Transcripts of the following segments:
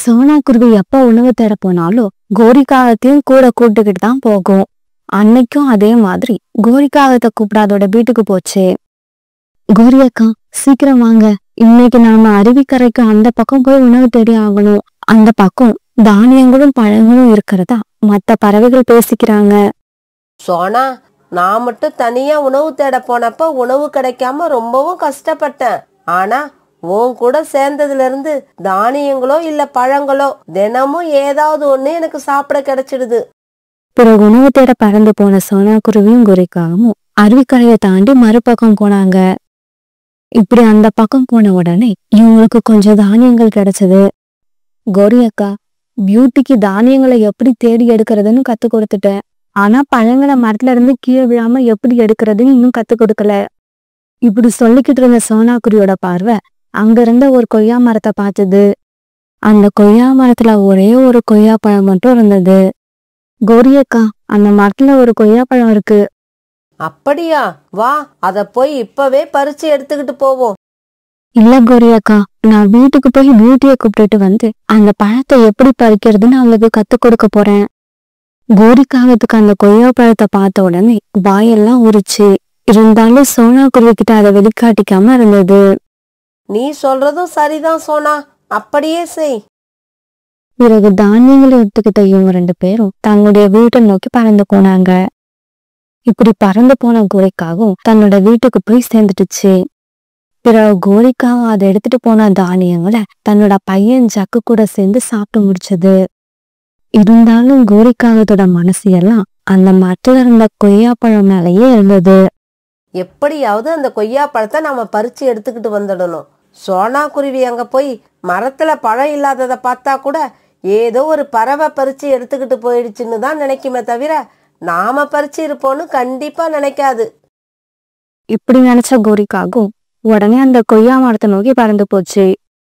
சோனா குருவி எப்ப உணவு தேட போனாலும் கோரிக்காகத்தையும் கூட கூப்பிட்டுக்கிட்டு தான் போகும் அன்னைக்கும் அதே மாதிரி கோரிக்காகத்தை கூப்பிட அதோட வீட்டுக்கு போச்சு கோரி அக்கா சீக்கிரம் வாங்க இன்னைக்கு நாம அருவிக்கரைக்கு அந்த பக்கம் போய் உணவு தேடி ஆகணும் அந்த பக்கம் தானியங்களும் பழங்களும் இருக்கிறதா மத்த பறவைகள் பேசிக்கிறாங்க சோனா நான் மட்டும் தனியா உணவு தேட போனப்ப உணவு கிடைக்காம ரொம்பவும் கஷ்டப்பட்டேன் ஆனா உன் கூட சேர்ந்ததுல இருந்து தானியங்களோ இல்ல பழங்களோ தினமும் ஏதாவது ஒண்ணு எனக்கு சாப்பிட கிடைச்சிடுது பிறகு உணவு தேட பறந்து போன சோனா குருவியும் குரிக்காகவும் அருவிக்கரையை தாண்டி மறுபக்கம் போனாங்க இப்படி அந்த பக்கம் போன உடனே இவங்களுக்கு கொஞ்சம் தானியங்கள் கிடைச்சது கோரி அக்கா பியூட்டிக்கு தானியங்களை எப்படி தேடி எடுக்கிறதுன்னு கத்து கொடுத்துட்டேன் ஆனா பழங்களை மரத்துல இருந்து கீழே விழாம எப்படி எடுக்கிறதுன்னு இன்னும் கத்து கொடுக்கல இப்படி சொல்லிக்கிட்டு இருந்த சோனாக்குருவியோட பார்வை அங்க இருந்த ஒரு கொய்யா மரத்தை பார்த்தது அந்த கொய்யா மரத்துல ஒரே ஒரு கொய்யா பழம் மட்டும் இருந்தது கோரி அக்கா அந்த மரத்துல ஒரு கொய்யா பழம் இருக்கு அப்படியா வா அத போய் இப்பவே பறிச்சு எடுத்துக்கிட்டு போவோம் இல்ல கோரி அக்கா நான் வீட்டுக்கு போய் பியூட்டியை கூப்பிட்டுட்டு வந்து அந்த பழத்தை எப்படி பறிக்கிறதுன்னு அவளுக்கு கத்து கொடுக்க போறேன் கோரிக்காகத்துக்கு அந்த கொய்யா பழத்தை பார்த்த உடனே வாயெல்லாம் உரிச்சு இருந்தாலும் சோனா குருவி கிட்ட அதை வெளிக்காட்டிக்காம இருந்தது நீ சொல்றதும் சரிதான் சோனா அப்படியே செய் பிறகு தானியங்களை எடுத்துக்கிட்ட இவங்க ரெண்டு பேரும் தங்களுடைய வீட்டை நோக்கி பறந்து போனாங்க இப்படி பறந்து போன கோரிக்காகவும் தன்னோட வீட்டுக்கு போய் சேர்ந்துட்டுச்சு பிறகு கோரிக்காவும் அதை எடுத்துட்டு போன தானியங்களை தன்னோட பையன் ஜக்கு கூட சேர்ந்து சாப்பிட்டு முடிச்சது இருந்தாலும் கோரிக்காகத்தோட மனசு எல்லாம் அந்த மரத்துல இருந்த கொய்யாப்பழம் மேலேயே இருந்தது எப்படியாவது அந்த கொய்யா பழத்தை நாம பறிச்சு எடுத்துக்கிட்டு வந்துடணும் சோனா குருவி அங்க போய் மரத்துல பழம் இல்லாததை பார்த்தா கூட ஏதோ ஒரு பறவை பறிச்சு எடுத்துக்கிட்டு போயிடுச்சுன்னு தான் நினைக்குமே தவிர நாம பறிச்சு இருப்போம்னு கண்டிப்பா நினைக்காது இப்படி நினைச்ச கோரிக்காகும் உடனே அந்த கொய்யா மரத்தை நோக்கி பறந்து போச்சு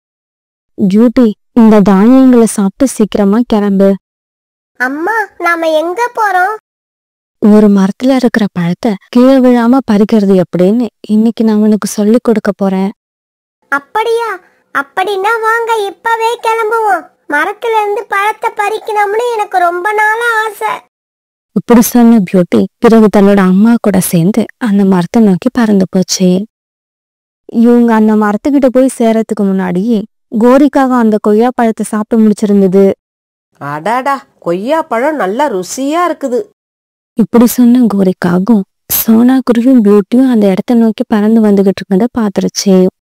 ஜூட்டி இந்த தானியங்களை சாப்பிட்டு சீக்கிரமா கிளம்பு அம்மா நாம எங்க போறோம் ஒரு மரத்துல இருக்கிற பழத்தை கீழே விழாம பறிக்கிறது எப்படின்னு இன்னைக்கு நான் உனக்கு சொல்லி கொடுக்க போறேன் அப்படியா அப்படின்னா வாங்க இப்பவே கிளம்புவோம் மரத்துல இருந்து பழத்தை பறிக்கணும்னு எனக்கு ரொம்ப நாளா ஆசை இப்படி சொன்ன பியூட்டி பிறகு தன்னோட அம்மா கூட சேர்ந்து அந்த மரத்தை நோக்கி பறந்து போச்சு இவங்க அந்த மரத்துக்கிட்ட போய் சேரத்துக்கு முன்னாடியே கோரிக்காக அந்த கொய்யா பழத்தை சாப்பிட்டு முடிச்சிருந்தது அடாடா கொய்யா பழம் நல்லா ருசியா இருக்குது இப்படி சொன்ன கோரிக்காகும் சோனா குருவியும் பியூட்டியும் அந்த இடத்த நோக்கி பறந்து வந்துகிட்டு இருக்கத பாத்துருச்சு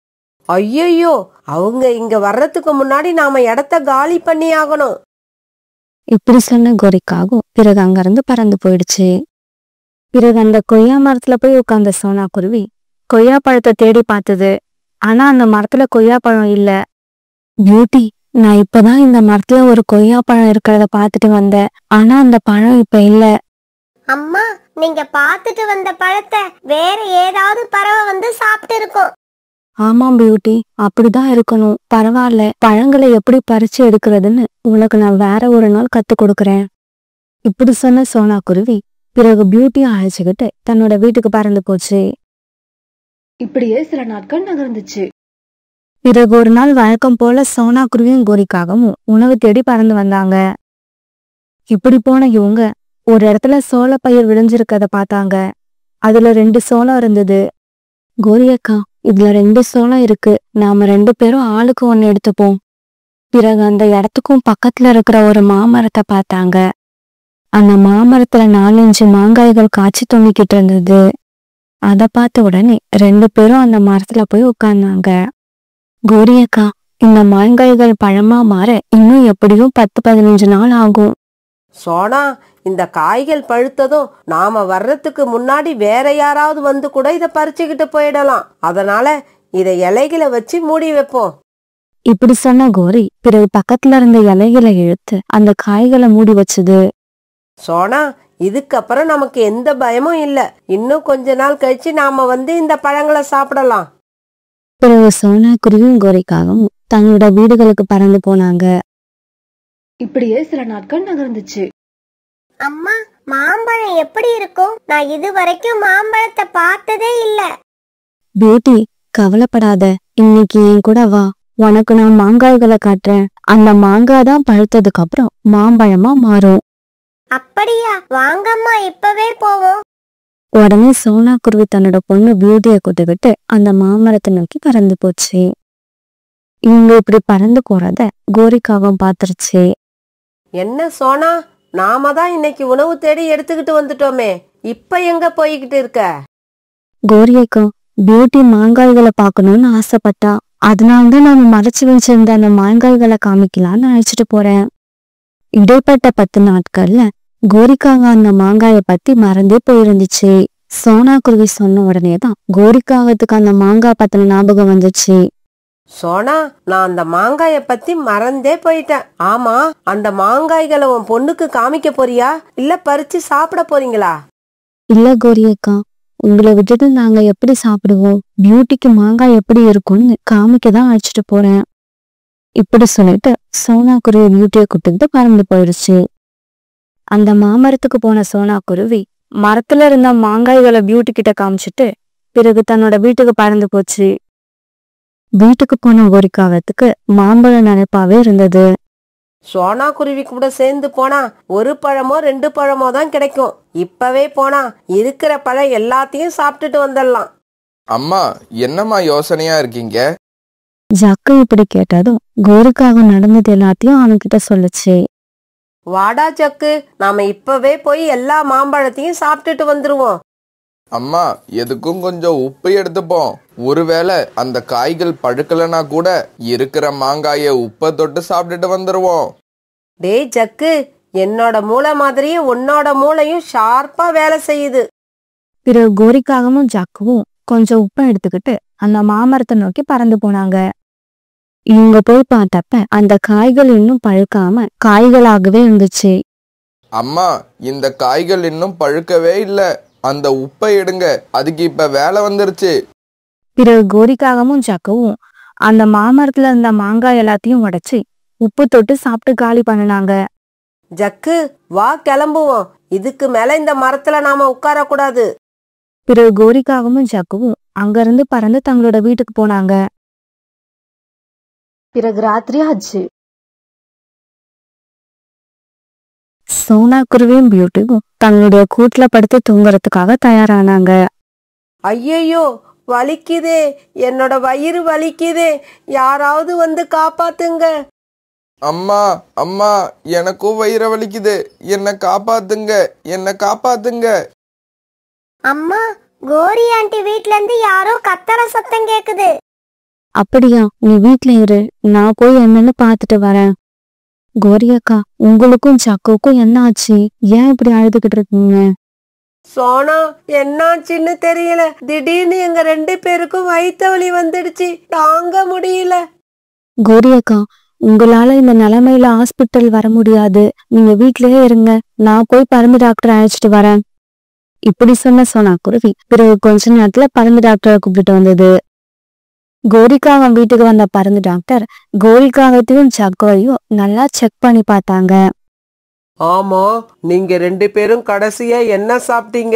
ஐயையோ அவங்க இங்க வர்றதுக்கு முன்னாடி நாம இடத்த காலி பண்ணி ஆகணும் இப்படி சொன்ன கோரிக்காகும் பிறகு அங்கிருந்து பறந்து போயிடுச்சு பிறகு அந்த கொய்யா மரத்துல போய் உட்கார்ந்த சோனா குருவி கொய்யா பழத்தை தேடி பார்த்தது ஆனா அந்த மரத்துல கொய்யா பழம் இல்ல பியூட்டி நான் இப்பதான் இந்த மரத்துல ஒரு கொய்யா பழம் இருக்கிறத பார்த்துட்டு வந்தேன் ஆனா அந்த பழம் இப்ப இல்ல அம்மா நீங்க பார்த்துட்டு வந்த பழத்தை வேற ஏதாவது பறவை வந்து சாப்பிட்டு இருக்கும் ஆமாம் பியூட்டி அப்படிதான் இருக்கணும் பரவாயில்ல பழங்களை எப்படி பறிச்சு எடுக்கிறதுன்னு உனக்கு நான் வேற ஒரு நாள் கத்து கொடுக்கறேன் இப்படி சொன்ன சோனா குருவி பிறகு பியூட்டியை அழைச்சுக்கிட்டு தன்னோட வீட்டுக்கு பறந்து போச்சு இப்படியே சில நாட்கள் நகர்ந்துச்சு பிறகு ஒரு நாள் வழக்கம் போல சோனா குருவியும் கோரிக்காகவும் உணவு தேடி பறந்து வந்தாங்க இப்படி போன இவங்க ஒரு இடத்துல சோளப்பயிர் விளைஞ்சிருக்கத பார்த்தாங்க அதுல ரெண்டு சோளம் இருந்தது கோரி அக்கா இதுல ரெண்டு சோளம் இருக்கு நாம ரெண்டு பேரும் ஆளுக்கு ஒன்னு எடுத்துப்போம் பிறகு அந்த இடத்துக்கும் பக்கத்துல இருக்கிற ஒரு மாமரத்தை பார்த்தாங்க அந்த மாமரத்துல நாலஞ்சு மாங்காய்கள் காய்ச்சி தொங்கிக்கிட்டு இருந்தது அத பார்த்த உடனே ரெண்டு பேரும் அந்த மரத்துல போய் உட்கார்ந்தாங்க கோரி அக்கா இந்த மாங்காய்கள் பழமா மாற இன்னும் எப்படியும் பத்து பதினஞ்சு நாள் ஆகும் சோனா இந்த காய்கள் பழுத்ததும் நாம வர்றதுக்கு முன்னாடி வேற யாராவது வந்து கூட இத பறிச்சுக்கிட்டு போயிடலாம் அதனால இத இலைகளை வச்சு மூடி வைப்போம் இப்படி சொன்ன கோரி பிறகு பக்கத்துல இருந்த இலைகளை இழுத்து அந்த காய்களை மூடி வச்சது சோனா இதுக்கப்புறம் நமக்கு எந்த பயமும் இல்ல இன்னும் கொஞ்ச நாள் கழிச்சு நாம வந்து இந்த பழங்களை சாப்பிடலாம் பிறகு சோனா குருவியும் கோரிக்காகவும் தங்களோட வீடுகளுக்கு பறந்து போனாங்க இப்படியே சில நாட்கள் நகர்ந்துச்சு அம்மா மாம்பழம் எப்படி இருக்கும் நான் இது வரைக்கும் மாம்பழத்தை பார்த்ததே இல்ல பியூட்டி கவலைப்படாத இன்னைக்கு என் கூட வா உனக்கு நான் மாங்காய்களை காட்டுறேன் அந்த மாங்காய் தான் பழுத்ததுக்கு அப்புறம் மாம்பழமா மாறும் அப்படியா வாங்கம்மா இப்பவே போவோம் உடனே சோனா குருவி தன்னோட பொண்ணு பியூட்டியை கூட்டுக்கிட்டு அந்த மாமரத்தை நோக்கி பறந்து போச்சு இவங்க இப்படி பறந்து போறத கோரிக்காவும் பாத்துருச்சு என்ன சோனா நாம தான் இன்னைக்கு உணவு தேடி எடுத்துக்கிட்டு வந்துட்டோமே இப்ப எங்க போய்கிட்டு இருக்க கோரியக்கும் பியூட்டி மாங்காய்களை பார்க்கணும்னு ஆசைப்பட்டா அதனாலதான் நாம மறைச்சு வச்சிருந்த அந்த மாங்காய்களை காமிக்கலாம்னு அழைச்சிட்டு போறேன் இடைப்பட்ட பத்து நாட்கள்ல கோரிக்காங்க அந்த மாங்காய பத்தி மறந்தே போயிருந்துச்சு சோனா குருவி சொன்ன உடனே தான் கோரிக்காகத்துக்கு அந்த மாங்காய் பத்தின ஞாபகம் வந்துச்சு சோனா நான் அந்த மாங்காய பத்தி மறந்தே போயிட்டேன் ஆமா அந்த மாங்காய்களை உன் பொண்ணுக்கு காமிக்க போறியா இல்ல பறிச்சு சாப்பிட போறீங்களா இல்ல கோரியக்கா உங்களை விட்டுட்டு நாங்க எப்படி சாப்பிடுவோம் பியூட்டிக்கு மாங்காய் எப்படி இருக்கும்னு காமிக்க தான் அழைச்சிட்டு போறேன் இப்படி சொல்லிட்டு சோனா குருவி பியூட்டியை கூட்டிட்டு பறந்து போயிடுச்சு அந்த மாமரத்துக்கு போன சோனா குருவி மரத்துல இருந்த மாங்காய்களை பியூட்டி கிட்ட காமிச்சிட்டு பிறகு தன்னோட வீட்டுக்கு பறந்து போச்சு வீட்டுக்கு போன கோரிக்காகத்துக்கு மாம்பழம் நினைப்பாவே இருந்தது சோனா குருவி கூட சேர்ந்து போனா ஒரு பழமோ ரெண்டு பழமோ தான் கிடைக்கும் இப்பவே போனா இருக்கிற பழம் எல்லாத்தையும் சாப்பிட்டுட்டு வந்துடலாம் அம்மா என்னம்மா யோசனையா இருக்கீங்க ஜக்கு இப்படி கேட்டதும் கோரிக்காக நடந்தது எல்லாத்தையும் அவன்கிட்ட சொல்லுச்சு வாடா சக்கு நாம இப்பவே போய் எல்லா மாம்பழத்தையும் சாப்பிட்டுட்டு வந்துருவோம் அம்மா எதுக்கும் கொஞ்சம் உப்பு எடுத்துப்போம் ஒருவேளை அந்த காய்கள் பழுக்கலனா கூட இருக்கிற மாங்காய உப்பை தொட்டு சாப்பிட்டுட்டு வந்துருவோம் டேய் ஜக்கு என்னோட மூளை மாதிரியே உன்னோட மூளையும் ஷார்ப்பா வேலை செய்யுது பிறகு கோரிக்காகவும் ஜக்குவும் கொஞ்சம் உப்பை எடுத்துக்கிட்டு அந்த மாமரத்தை நோக்கி பறந்து போனாங்க இவங்க போய் பார்த்தப்ப அந்த காய்கள் இன்னும் பழுக்காம காய்களாகவே இருந்துச்சு அம்மா இந்த காய்கள் இன்னும் பழுக்கவே இல்ல அந்த உப்பை எடுங்க அதுக்கு இப்ப வேலை வந்துருச்சு பிறகு கோரிக்காகவும் ஜக்குவும் அந்த மாமரத்துல இருந்த மாங்காய் எல்லாத்தையும் உடைச்சு உப்பு தொட்டு சாப்பிட்டு காலி பண்ணினாங்க ஜக்கு வா கிளம்புவோம் இதுக்கு மேல இந்த மரத்துல நாம உட்காரக்கூடாது பிறகு கோரிக்காகவும் ஜக்குவும் அங்கிருந்து பறந்து தங்களோட வீட்டுக்கு போனாங்க பிறகு ராத்திரி ஆச்சு சோனா குருவியும் பியூட்டியும் தங்களுடைய கூட்டுல படுத்து தூங்குறதுக்காக தயாரானாங்க ஐயையோ வலிக்குதே என்னோட வயிறு வலிக்குதே யாராவது வந்து காப்பாத்துங்க அம்மா அம்மா எனக்கும் வயிறு வலிக்குது என்னை காப்பாத்துங்க என்னை காப்பாத்துங்க அம்மா கோரி ஆண்டி வீட்ல இருந்து யாரோ கத்தற சத்தம் கேக்குது அப்படியா நீ வீட்ல இரு நான் போய் என்னன்னு பார்த்துட்டு வரேன் கோரி அக்கா உங்களுக்கும் சக்குவுக்கும் என்ன ஆச்சு ஏன் இப்படி அழுதுகிட்டு இருக்கீங்க சோனா என்னாச்சுன்னு தெரியல திடீர்னு எங்க ரெண்டு பேருக்கும் வயித்த வலி வந்துடுச்சு தாங்க முடியல கோரி அக்கா உங்களால இந்த நிலைமையில ஹாஸ்பிட்டல் வர முடியாது நீங்க வீட்லயே இருங்க நான் போய் பருந்து டாக்டர் அழைச்சிட்டு வரேன் இப்படி சொன்ன சோனா குருவி பிறகு கொஞ்ச நேரத்துல பருந்து டாக்டரை கூப்பிட்டு வந்தது கோரிக்காவன் வீட்டுக்கு வந்த பருந்து டாக்டர் கோரிக்காகத்தையும் சக்கோவையும் நல்லா செக் பண்ணி பார்த்தாங்க ஆமா நீங்க ரெண்டு பேரும் கடைசியா என்ன சாப்பிட்டீங்க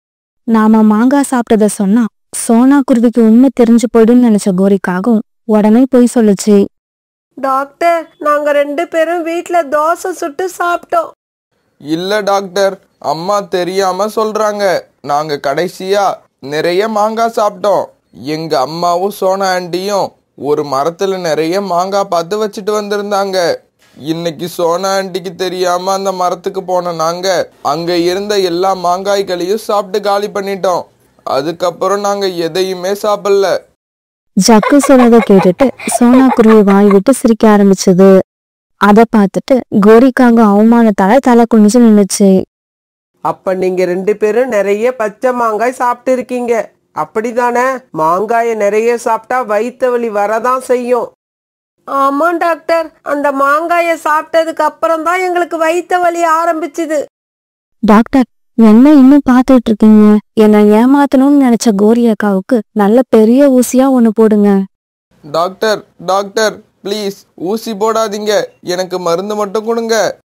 நாம மாங்காய் சாப்பிட்டத சொன்னா சோனா குருவிக்கு உண்மை தெரிஞ்சு போயிடும்னு நினைச்ச கோரிக்காகவும் உடனே போய் சொல்லுச்சு டாக்டர் நாங்க ரெண்டு பேரும் வீட்ல தோசை சுட்டு சாப்பிட்டோம் இல்ல டாக்டர் அம்மா தெரியாம சொல்றாங்க நாங்க கடைசியா நிறைய மாங்காய் சாப்பிட்டோம் எங்க அம்மாவும் சோனா ஆண்டியும் ஒரு மரத்துல நிறைய மாங்காய் பார்த்து வச்சுட்டு வந்திருந்தாங்க இன்னைக்கு சோனா ஆண்டிக்கு தெரியாம அந்த மரத்துக்கு போன நாங்க அங்க இருந்த எல்லா மாங்காய்களையும் சாப்பிட்டு காலி பண்ணிட்டோம் அதுக்கப்புறம் நாங்க எதையுமே சாப்பிடல ஜக்கு சொன்னதை கேட்டுட்டு சோனா குருவி வாய் விட்டு சிரிக்க ஆரம்பிச்சது அத பார்த்துட்டு கோரிக்காக அவமானத்தால தலை குனிஞ்சு நின்னுச்சு அப்ப நீங்க ரெண்டு பேரும் நிறைய பச்சை மாங்காய் சாப்பிட்டு இருக்கீங்க அப்படிதானே மாங்காய நிறைய சாப்பிட்டா வயித்த வலி வரதான் செய்யும் ஆமா டாக்டர் அந்த மாங்காய சாப்பிட்டதுக்கு அப்புறம் தான் எங்களுக்கு வயித்த வலி ஆரம்பிச்சுது டாக்டர் என்ன இன்னும் பார்த்துட்டு இருக்கீங்க என்னை ஏமாத்தணும்னு நினைச்ச கோரி அக்காவுக்கு நல்ல பெரிய ஊசியா ஒண்ணு போடுங்க டாக்டர் டாக்டர் ப்ளீஸ் ஊசி போடாதீங்க எனக்கு மருந்து மட்டும் கொடுங்க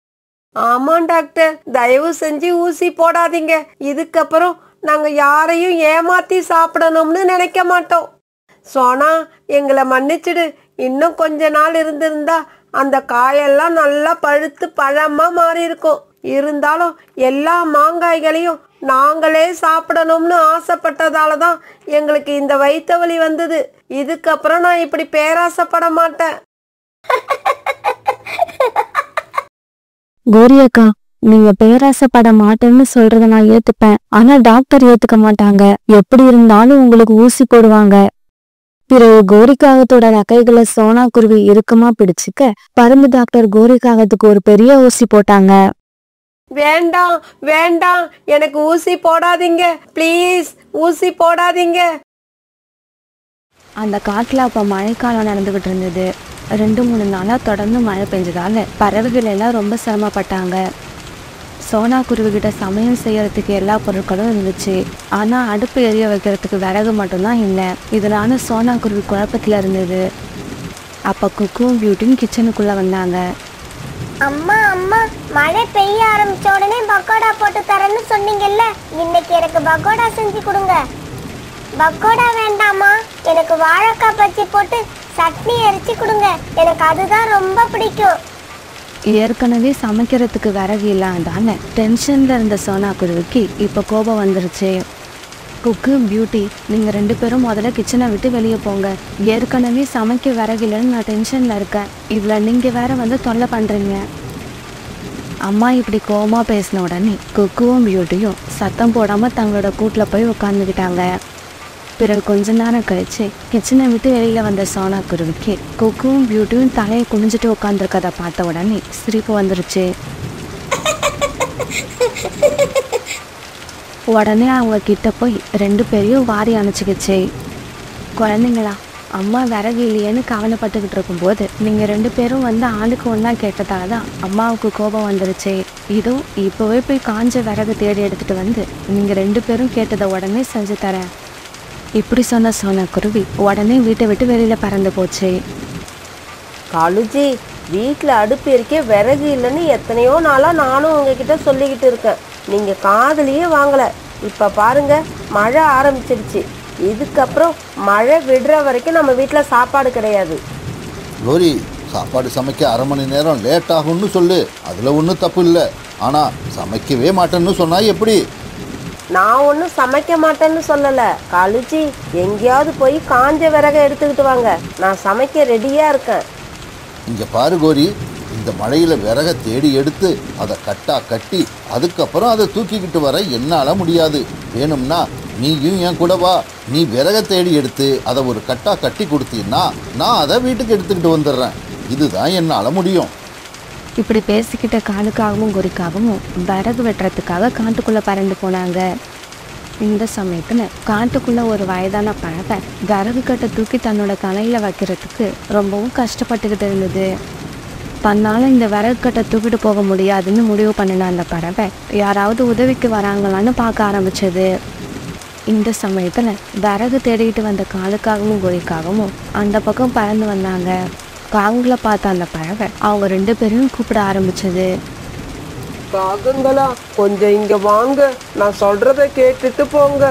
ஆமா டாக்டர் தயவு செஞ்சு ஊசி போடாதீங்க இதுக்கப்புறம் நாங்க யாரையும் ஏமாத்தி சாப்பிடணும்னு நினைக்க மாட்டோம் சோனா எங்களை மன்னிச்சிடு இன்னும் கொஞ்ச நாள் இருந்திருந்தா அந்த காயெல்லாம் நல்லா பழுத்து பழமா மாறி இருக்கும் இருந்தாலும் எல்லா மாங்காய்களையும் நாங்களே சாப்பிடணும்னு ஆசைப்பட்டதால தான் எங்களுக்கு இந்த வயித்த வலி வந்தது இதுக்கப்புறம் நான் இப்படி பேராசைப்பட மாட்டேன் கோரி அக்கா நீங்க பேராசைப்பட மாட்டேன்னு சொல்றத நான் ஏத்துப்பேன் ஆனா டாக்டர் ஏத்துக்க மாட்டாங்க எப்படி இருந்தாலும் உங்களுக்கு ஊசி போடுவாங்க பிறகு கோரிக்காகத்தோட ரெக்கைகளை சோனா குருவி இறுக்கமா பிடிச்சுக்க பரும்பு டாக்டர் கோரிக்காகத்துக்கு ஒரு பெரிய ஊசி போட்டாங்க வேண்டாம் வேண்டாம் எனக்கு ஊசி போடாதீங்க ப்ளீஸ் ஊசி போடாதீங்க அந்த காட்டுல அப்ப மழைக்காலம் நடந்துகிட்டு இருந்தது ரெண்டு மூணு நாளா தொடர்ந்து மழை பெஞ்சதால பறவைகள் எல்லாம் ரொம்ப சிரமப்பட்டாங்க சோனா குருவிகிட்ட சமையல் செய்யறதுக்கு எல்லா பொருட்களும் இருந்துச்சு ஆனா அடுப்பு எரிய வைக்கிறதுக்கு விறகு மட்டும்தான் இல்லை இதனால சோனா குருவி குழப்பத்துல இருந்தது அப்ப குக்கும் பியூட்டியும் கிச்சனுக்குள்ள வந்தாங்க அம்மா அம்மா மழை பெய்ய ஆரம்பிச்ச உடனே பக்கோடா போட்டு தரேன்னு சொன்னீங்கல்ல இன்னைக்கு எனக்கு பக்கோடா செஞ்சு கொடுங்க பக்கோடா வேண்டாமா எனக்கு வாழைக்காய் பச்சி போட்டு சட்னி அரைச்சி கொடுங்க எனக்கு அதுதான் ரொம்ப பிடிக்கும் ஏற்கனவே சமைக்கிறதுக்கு விறகு இல்லாதால டென்ஷன்ல இருந்த சோனா குருவிக்கு இப்ப கோபம் வந்துருச்சு குக்கு பியூட்டி நீங்க ரெண்டு பேரும் முதல்ல கிச்சனை விட்டு வெளியே போங்க ஏற்கனவே சமைக்க விறகு இல்லைன்னு நான் டென்ஷன்ல இருக்கேன் இதுல நீங்க வேற வந்து தொல்லை பண்றீங்க அம்மா இப்படி கோவமா பேசின உடனே குக்குவும் பியூட்டியும் சத்தம் போடாம தங்களோட கூட்டுல போய் உட்காந்துக்கிட்டாங்க பிறகு கொஞ்ச நேரம் கழிச்சு கிச்சனை விட்டு வெளியில வந்த சோனா குருவிக்கு குக்குவும் பியூட்டியும் தலையை குனிஞ்சிட்டு உட்காந்துருக்கத பார்த்த உடனே சிரிப்பு வந்துருச்சு உடனே அவங்க கிட்ட போய் ரெண்டு பேரையும் வாரி அணைச்சிக்கிச்சு குழந்தைங்களா அம்மா விறகு இல்லையேன்னு கவலைப்பட்டுக்கிட்டு இருக்கும்போது நீங்க ரெண்டு பேரும் வந்து ஆளுக்கு ஒன்றா கேட்டதால தான் அம்மாவுக்கு கோபம் வந்துருச்சு இதோ இப்போவே போய் காஞ்ச விறகு தேடி எடுத்துட்டு வந்து நீங்க ரெண்டு பேரும் கேட்டதை உடனே செஞ்சு தரேன் இப்படி சொன்ன சோனா குருவி உடனே வீட்டை விட்டு வெளியில பறந்து போச்சு காலுஜி வீட்டில் அடுப்பு எரிக்க விறகு இல்லைன்னு எத்தனையோ நாளாக நானும் உங்ககிட்ட சொல்லிக்கிட்டு இருக்கேன் நீங்கள் காதுலயே வாங்கலை இப்போ பாருங்க மழை ஆரம்பிச்சிடுச்சு இதுக்கப்புறம் மழை விடுற வரைக்கும் நம்ம வீட்டில் சாப்பாடு கிடையாது லோரி சாப்பாடு சமைக்க அரை மணி நேரம் லேட் ஆகும்னு சொல்லு அதில் ஒன்றும் தப்பு இல்லை ஆனால் சமைக்கவே மாட்டேன்னு சொன்னா எப்படி நான் ஒன்றும் சமைக்க மாட்டேன்னு சொல்லலை காலுஜி எங்கேயாவது போய் காஞ்ச விறகை எடுத்துக்கிட்டு வாங்க நான் சமைக்க ரெடியாக இருக்கேன் இங்கே பாரு கோரி இந்த மழையில் விறக தேடி எடுத்து அதை கட்டா கட்டி அதுக்கப்புறம் அதை தூக்கிக்கிட்டு வர என்னால் முடியாது வேணும்னா நீயும் என் கூட வா நீ விறக தேடி எடுத்து அதை ஒரு கட்டா கட்டி கொடுத்தீன்னா நான் அதை வீட்டுக்கு எடுத்துக்கிட்டு வந்துடுறேன் இதுதான் என்னால் முடியும் இப்படி பேசிக்கிட்ட காலுக்காகவும் குறிக்காகவும் விறகு வெட்டுறதுக்காக காட்டுக்குள்ள பறந்து போனாங்க இந்த சமயத்துல காட்டுக்குள்ள ஒரு வயதான பறவை விறகு கட்டை தூக்கி தன்னோட தலையில வைக்கிறதுக்கு ரொம்பவும் கஷ்டப்பட்டுக்கிட்டு இருந்தது தன்னால இந்த விறகு கட்டை தூக்கிட்டு போக முடியாதுன்னு முடிவு பண்ணின அந்த பறவை யாராவது உதவிக்கு வராங்களான்னு பார்க்க ஆரம்பிச்சது இந்த சமயத்துல விறகு தேடிக்கிட்டு வந்த காலுக்காகவும் கோழிக்காகவும் அந்த பக்கம் பறந்து வந்தாங்க காங்களை பார்த்த அந்த பறவை அவங்க ரெண்டு பேரையும் கூப்பிட ஆரம்பிச்சது காகங்களா கொஞ்சம் இங்க வாங்க நான் சொல்றத கேட்டுட்டு போங்க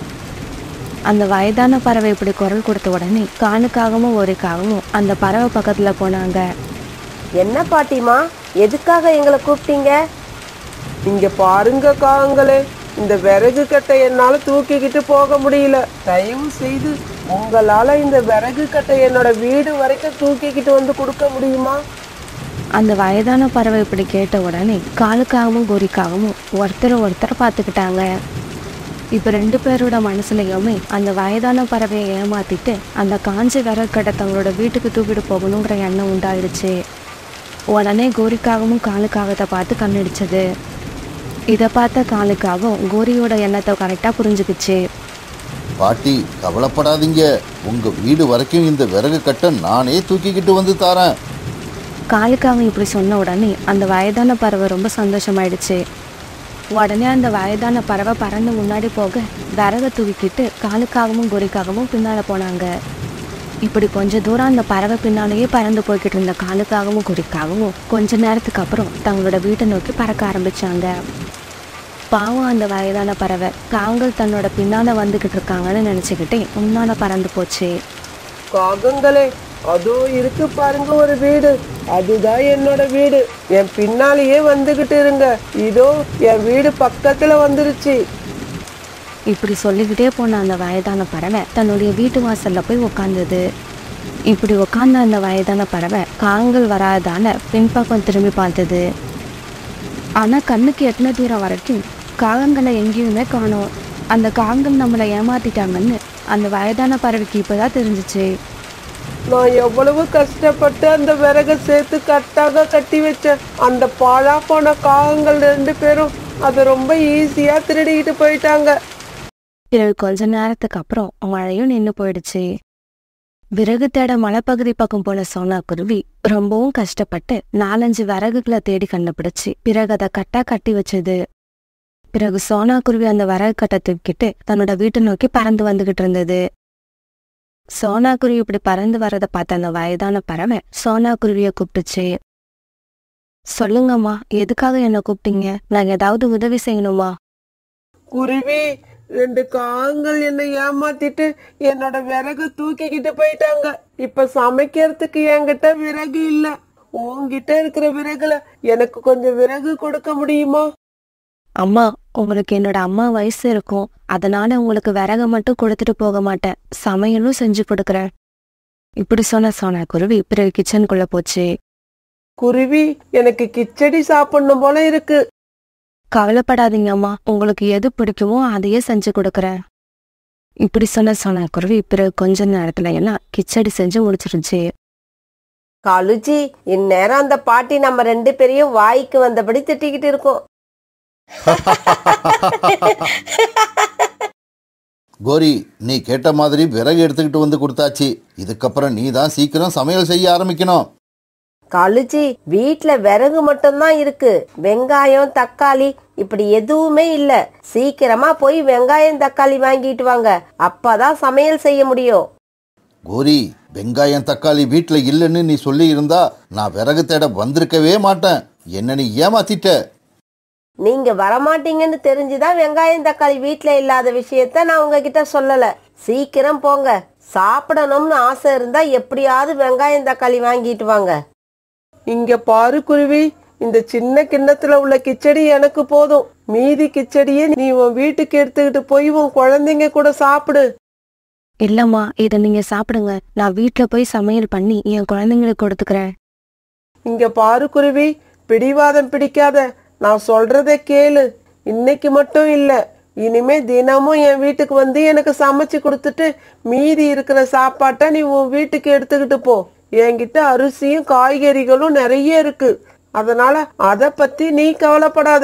அந்த வயதான பறவை இப்படி குரல் கொடுத்த உடனே காணுக்காகவும் ஒருக்காகவும் அந்த பறவை பக்கத்துல போனாங்க என்ன பாட்டிமா எதுக்காக எங்களை கூப்பிட்டீங்க இங்க பாருங்க காங்களே இந்த விறகு கட்டை என்னால தூக்கிக்கிட்டு போக முடியல தயவு செய்து உங்களால இந்த விறகு கட்டை என்னோட வீடு வரைக்கும் தூக்கிக்கிட்டு வந்து கொடுக்க முடியுமா அந்த வயதான பறவை இப்படி கேட்ட உடனே காலுக்காகவும் கோரிக்காகவும் ஒருத்தர் ஒருத்தர் பார்த்துக்கிட்டாங்க இப்போ ரெண்டு பேரோட மனசுலயுமே அந்த வயதான பறவையை ஏமாத்திட்டு அந்த காஞ்ச விறகடை தங்களோட வீட்டுக்கு தூக்கிட்டு போகணுங்கிற எண்ணம் உண்டாயிடுச்சு உடனே கோரிக்காகவும் காலுக்காகத்தை பார்த்து கண்ணடிச்சது இதை பார்த்த காலுக்காகவும் கோரியோட எண்ணத்தை கரெக்டாக புரிஞ்சுக்கிச்சு பாட்டி கவலைப்படாதீங்க உங்கள் வீடு வரைக்கும் இந்த விறகு கட்டை நானே தூக்கிக்கிட்டு வந்து தாரேன் காலுக்காகவும் இப்படி சொன்ன உடனே அந்த வயதான பறவை ரொம்ப சந்தோஷமாயிடுச்சு உடனே அந்த வயதான பறவை பறந்து முன்னாடி போக விறக தூக்கிக்கிட்டு காலுக்காகவும் குறிக்காகவும் பின்னால போனாங்க இப்படி கொஞ்ச தூரம் அந்த பறவை பின்னாலேயே பறந்து போய்கிட்டு இருந்த காலுக்காகவும் குறிக்காகவும் கொஞ்ச நேரத்துக்கு அப்புறம் தங்களோட வீட்டை நோக்கி பறக்க ஆரம்பிச்சாங்க பாவம் அந்த வயதான பறவை காங்கள் தன்னோட பின்னால வந்துகிட்டு இருக்காங்கன்னு நினைச்சுக்கிட்டே முன்னால பறந்து போச்சு காகங்களே அதோ இருக்கு பாருங்க ஒரு வீடு அதுதான் என்னோட வீடு என் பின்னாலேயே வந்துகிட்டு இருங்க இதோ என் வீடு பக்கத்துல வந்துருச்சு இப்படி சொல்லிக்கிட்டே போன அந்த வயதான பறவை தன்னுடைய வீட்டு வாசல்ல போய் உக்காந்தது இப்படி உட்கார்ந்த அந்த வயதான பறவை காங்கள் வராதால பின்பக்கம் திரும்பி பார்த்தது ஆனா கண்ணுக்கு எட்டின தூரம் வரைக்கும் காகங்களை எங்கேயுமே காணோம் அந்த காகங்கள் நம்மளை ஏமாத்திட்டாங்கன்னு அந்த வயதான பறவைக்கு இப்பதான் தெரிஞ்சுச்சு நான் எவ்வளவு கஷ்டப்பட்டு அந்த விறகை சேர்த்து கட்டாக கட்டி வச்சேன் அந்த பாழா போன காகங்கள் ரெண்டு பேரும் அதை ரொம்ப ஈஸியா திருடிக்கிட்டு போயிட்டாங்க பிறகு கொஞ்ச நேரத்துக்கு அப்புறம் மழையும் நின்று போயிடுச்சு விறகு தேட மலைப்பகுதி பக்கம் போன சோனா குருவி ரொம்பவும் கஷ்டப்பட்டு நாலஞ்சு விறகுகளை தேடி கண்டுபிடிச்சு பிறகு அதை கட்டா கட்டி வச்சது பிறகு சோனா குருவி அந்த விறகு கட்டை தூக்கிட்டு தன்னோட வீட்டை நோக்கி பறந்து வந்துகிட்டு இருந்தது சோனா குருவி இப்படி பறந்து வர்றதை பார்த்த அந்த வயதான பறவை சோனா குருவியை கூப்பிட்டுச்சு சொல்லுங்கம்மா எதுக்காக என்ன கூப்பிட்டீங்க நான் ஏதாவது உதவி செய்யணுமா குருவி ரெண்டு காகங்கள் என்னை ஏமாத்திட்டு என்னோட விறகு தூக்கிக்கிட்டு போயிட்டாங்க இப்ப சமைக்கிறதுக்கு என்கிட்ட விறகு இல்ல உன்கிட்ட இருக்கிற விறகுல எனக்கு கொஞ்சம் விறகு கொடுக்க முடியுமா அம்மா உங்களுக்கு என்னோட அம்மா வயசு இருக்கும் அதனால உங்களுக்கு விறக மட்டும் கொடுத்துட்டு போக மாட்டேன் சமையலும் செஞ்சு கொடுக்குறேன் இப்படி சொன்ன சோனா குருவி பிறகு கிச்சனுக்குள்ள போச்சு குருவி எனக்கு கிச்சடி சாப்பிடணும் போல இருக்கு கவலைப்படாதீங்க அம்மா உங்களுக்கு எது பிடிக்குமோ அதையே செஞ்சு கொடுக்குறேன் இப்படி சொன்ன சோனா குருவி பிறகு கொஞ்ச நேரத்துல எல்லாம் கிச்சடி செஞ்சு முடிச்சிருச்சு காலுஜி இந்நேரம் அந்த பாட்டி நம்ம ரெண்டு பேரையும் வாய்க்கு வந்தபடி திட்டிக்கிட்டு இருக்கோம் கோரி நீ கேட்ட மாதிரி விறகு எடுத்துக்கிட்டு வந்து கொடுத்தாச்சு இதுக்கப்புறம் நீ தான் சீக்கிரம் சமையல் செய்ய ஆரம்பிக்கணும் காலுஜி வீட்ல விறகு மட்டும்தான் இருக்கு வெங்காயம் தக்காளி இப்படி எதுவுமே இல்ல சீக்கிரமா போய் வெங்காயம் தக்காளி வாங்கிட்டு வாங்க அப்பதான் சமையல் செய்ய முடியும் கோரி வெங்காயம் தக்காளி வீட்டில் இல்லைன்னு நீ சொல்லி இருந்தா நான் விறகு தேட வந்திருக்கவே மாட்டேன் என்ன நீ ஏமாத்திட்ட நீங்க வரமாட்டீங்கன்னு தெரிஞ்சுதான் வெங்காயம் தக்காளி வீட்ல இல்லாத விஷயத்த நான் உங்ககிட்ட சொல்லல சீக்கிரம் போங்க சாப்பிடணும்னு ஆசை இருந்தா எப்படியாவது வெங்காயம் தக்காளி வாங்கிட்டு வாங்க இங்க பாரு குருவி இந்த சின்ன கிண்ணத்துல உள்ள கிச்சடி எனக்கு போதும் மீதி கிச்சடியை நீ உன் வீட்டுக்கு எடுத்துக்கிட்டு போய் உன் குழந்தைங்க கூட சாப்பிடு இல்லம்மா இதை நீங்க சாப்பிடுங்க நான் வீட்ல போய் சமையல் பண்ணி என் குழந்தைங்களுக்கு கொடுத்துக்கிறேன் இங்க பாரு குருவி பிடிவாதம் பிடிக்காத நான் சொல்றத கேளு இன்னைக்கு மட்டும் இல்ல இனிமே தினமும் என் வீட்டுக்கு வந்து எனக்கு சமைச்சு கொடுத்துட்டு மீதி இருக்கிற சாப்பாட்டை நீ உன் வீட்டுக்கு எடுத்துக்கிட்டு போ என்கிட்ட அரிசியும் காய்கறிகளும் நிறைய இருக்கு அதனால அத பத்தி நீ கவலைப்படாத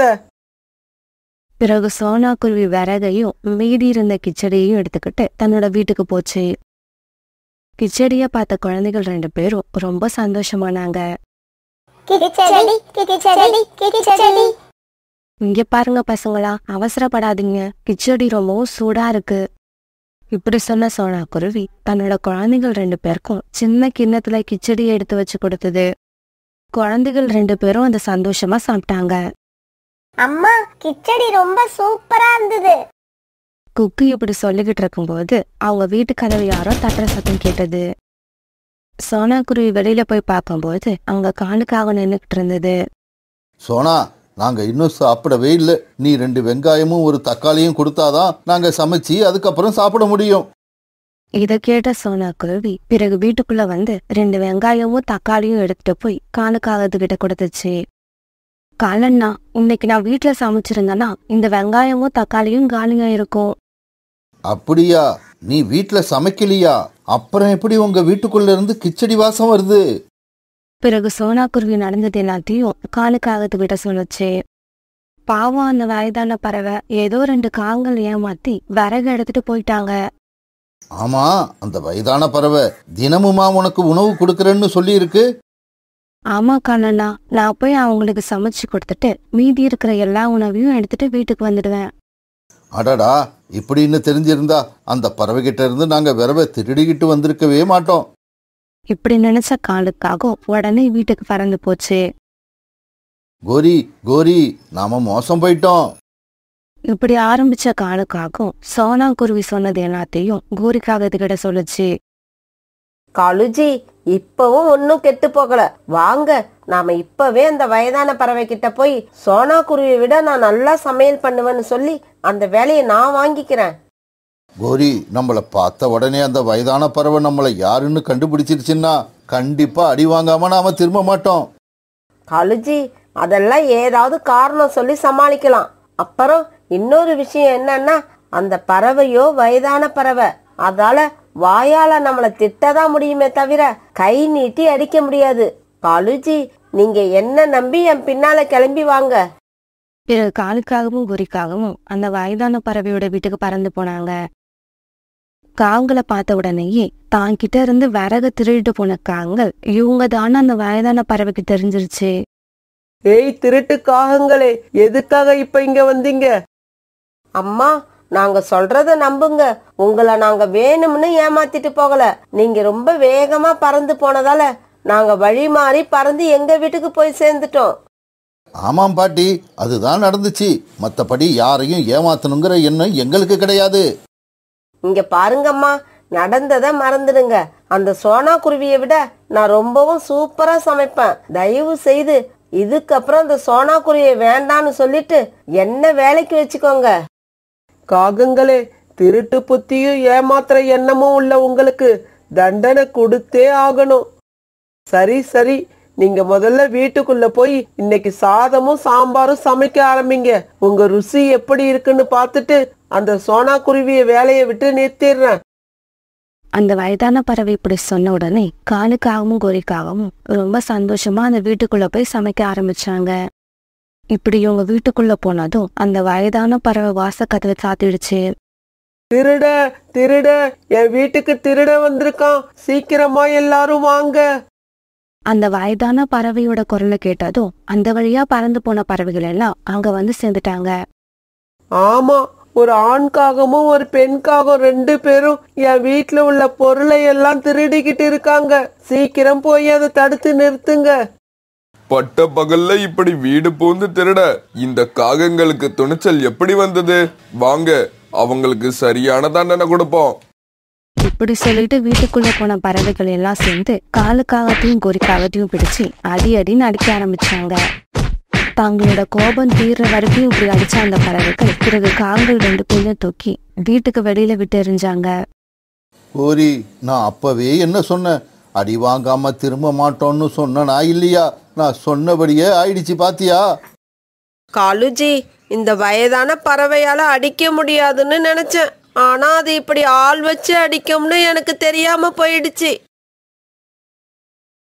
பிறகு சோனா குருவி விறகையும் மீதி இருந்த கிச்சடியையும் எடுத்துக்கிட்டு தன்னோட வீட்டுக்கு போச்சு கிச்சடிய பார்த்த குழந்தைகள் ரெண்டு பேரும் ரொம்ப சந்தோஷமானாங்க கிச்சடி கிச்சடி கிச்சடி இங்க பாருங்க பசங்களா அவசரப்படாதீங்க கிச்சடி ரொம்பவும் சூடா இருக்கு இப்படி சொன்ன சோனா குருவி தன்னோட குழந்தைகள் ரெண்டு பேருக்கும் சின்ன கிண்ணத்துல கிச்சடி எடுத்து வச்சு கொடுத்தது குழந்தைகள் ரெண்டு பேரும் அந்த சந்தோஷமா சாப்பிட்டாங்க அம்மா கிச்சடி ரொம்ப சூப்பரா இருந்தது குக்கு இப்படி சொல்லிக்கிட்டு இருக்கும்போது அவங்க வீட்டு கதவு யாரோ தட்டுற சத்தம் கேட்டது சோனா குருவி வெளியில போய் பார்க்கும்போது அங்க காலுக்காக நின்னுக்கிட்டு இருந்தது சோனா நாங்க இன்னும் சாப்பிடவே இல்லை நீ ரெண்டு வெங்காயமும் ஒரு தக்காளியும் கொடுத்தாதான் நாங்க சமைச்சு அதுக்கப்புறம் சாப்பிட முடியும் இத கேட்ட சோனா குருவி பிறகு வீட்டுக்குள்ள வந்து ரெண்டு வெங்காயமும் தக்காளியும் எடுத்துட்டு போய் காலுக்காகத்துக்கிட்ட கொடுத்துச்சு காலண்ணா இன்னைக்கு நான் வீட்டுல சமைச்சிருந்தேன்னா இந்த வெங்காயமும் தக்காளியும் காலியா இருக்கும் அப்படியா நீ வீட்ல சமைக்கலையா அப்புறம் எப்படி உங்க வீட்டுக்குள்ள இருந்து கிச்சடி வாசம் வருது பிறகு சோனா குருவி நடந்தது எல்லாத்தையும் காலுக்காகத்துக்கிட்ட சொல்லுச்சு பாவம் அந்த வயதான பறவை ஏதோ ரெண்டு காங்கள் ஏமாத்தி விறகு எடுத்துட்டு போயிட்டாங்க ஆமா அந்த வயதான பறவை தினமுமா உனக்கு உணவு கொடுக்கறேன்னு சொல்லி இருக்கு ஆமா கண்ணண்ணா நான் போய் அவங்களுக்கு சமைச்சு கொடுத்துட்டு மீதி இருக்கிற எல்லா உணவையும் எடுத்துட்டு வீட்டுக்கு வந்துடுவேன் அடடா இப்படின்னு தெரிஞ்சிருந்தா அந்த பறவைகிட்ட இருந்து நாங்க விரவை திருடிக்கிட்டு வந்திருக்கவே மாட்டோம் இப்படி நினைச்ச காலுக்காக உடனே வீட்டுக்கு பறந்து போச்சு கோரி கோரி நாம மோசம் போயிட்டோம் இப்படி ஆரம்பிச்ச காலுக்காகவும் சோனா குருவி சொன்னது எல்லாத்தையும் கோரிக்காகத்துக்கிட்ட சொல்லுச்சு காலுஜி இப்பவும் ஒன்னும் கெட்டு போகல வாங்க நாம இப்பவே அந்த வயதான பறவை கிட்ட போய் சோனா குருவியை விட நான் நல்லா சமையல் பண்ணுவேன்னு சொல்லி அந்த வேலையை நான் வாங்கிக்கிறேன் கோரி நம்மளை பார்த்த உடனே அந்த வயதான பறவை நம்மளை யாருன்னு கண்டுபிடிச்சிருச்சுன்னா கண்டிப்பா அடி வாங்காம நாம திரும்ப மாட்டோம் கழுஜி அதெல்லாம் ஏதாவது காரணம் சொல்லி சமாளிக்கலாம் அப்புறம் இன்னொரு விஷயம் என்னன்னா அந்த பறவையோ வயதான பறவை அதால வாயால நம்மள திட்டதான் முடியுமே தவிர கை நீட்டி அடிக்க முடியாது கழுஜி நீங்க என்ன நம்பி என் பின்னால கிளம்பி வாங்க பிறகு காலுக்காகவும் குறிக்காகவும் அந்த வயதான பறவையோட வீட்டுக்கு பறந்து போனாங்க காங்களை பார்த்த உடனேயே தான் கிட்ட இருந்து விறகு திருடிட்டு போன காங்கள் இவங்க தானே அந்த வயதான பறவைக்கு தெரிஞ்சிருச்சு ஏய் திருட்டு காகங்களே எதுக்காக இப்ப இங்க வந்தீங்க அம்மா நாங்க சொல்றத நம்புங்க உங்களை நாங்க வேணும்னு ஏமாத்திட்டு போகல நீங்க ரொம்ப வேகமா பறந்து போனதால நாங்க வழி மாறி பறந்து எங்க வீட்டுக்கு போய் சேர்ந்துட்டோம் ஆமாம் பாட்டி அதுதான் நடந்துச்சு மற்றபடி யாரையும் ஏமாத்தணுங்கிற எண்ணம் எங்களுக்கு கிடையாது இங்க பாருங்கம்மா நடந்ததை மறந்துடுங்க அந்த சோனா குருவியை விட நான் ரொம்பவும் சூப்பரா சமைப்பேன் தயவு செய்து இதுக்கப்புறம் அந்த சோனா குருவியை வேண்டான்னு சொல்லிட்டு என்ன வேலைக்கு வச்சுக்கோங்க காகங்களே திருட்டு புத்தியும் ஏமாத்துற எண்ணமும் உள்ள உங்களுக்கு தண்டனை கொடுத்தே ஆகணும் சரி சரி நீங்க முதல்ல வீட்டுக்குள்ள போய் இன்னைக்கு சாதமும் சாம்பாரும் சமைக்க ஆரம்பிங்க உங்க ருசி எப்படி இருக்குன்னு பார்த்துட்டு அந்த சோனா குருவிய வேலையை விட்டு நிறுத்திடுறேன் அந்த வயதான பறவை இப்படி சொன்ன உடனே காலுக்காகவும் கோரிக்காகவும் ரொம்ப சந்தோஷமா அந்த வீட்டுக்குள்ள போய் சமைக்க ஆரம்பிச்சாங்க இப்படி இவங்க வீட்டுக்குள்ள போனதும் அந்த வயதான பறவை வாசக்கதவை சாத்திடுச்சு திருட திருட என் வீட்டுக்கு திருட வந்திருக்கான் சீக்கிரமா எல்லாரும் வாங்க அந்த வயதான பறவையோட குரலை கேட்டதும் அந்த வழியா பறந்து போன பறவைகள் எல்லாம் அங்க வந்து சேர்ந்துட்டாங்க ஆமா ஒரு ஆண்காகவும் ஒரு பெண்காகவும் ரெண்டு பேரும் என் வீட்ல உள்ள பொருளை எல்லாம் திருடிக்கிட்டு இருக்காங்க சீக்கிரம் போய் அதை தடுத்து நிறுத்துங்க பட்ட பகல்ல இப்படி வீடு பூந்து திருட இந்த காகங்களுக்கு துணிச்சல் எப்படி வந்தது வாங்க அவங்களுக்கு சரியான தண்டனை கொடுப்போம் இப்படி சொல்லிட்டு வீட்டுக்குள்ள போன பறவைகள் எல்லாம் சேர்ந்து காலுக்காகத்தையும் கோரிக்காகத்தையும் பிடிச்சு அடி அடின்னு அடிக்க ஆரம்பிச்சாங்க தங்களோட கோபம் தீர்ற வரைக்கும் இப்படி அடிச்ச அந்த பறவைகள் பிறகு காங்கள் ரெண்டு பேரையும் தூக்கி வீட்டுக்கு வெளியில விட்டு எறிஞ்சாங்க கோரி நான் அப்பவே என்ன சொன்னேன் அடி வாங்காம திரும்ப மாட்டோம்னு சொன்னனா இல்லையா நான் சொன்னபடியே ஆயிடுச்சு பாத்தியா காலுஜி இந்த வயதான பறவையால அடிக்க முடியாதுன்னு நினைச்சேன் ஆனா அது இப்படி ஆள் வச்சு அடிக்கும்னு எனக்கு தெரியாம போயிடுச்சு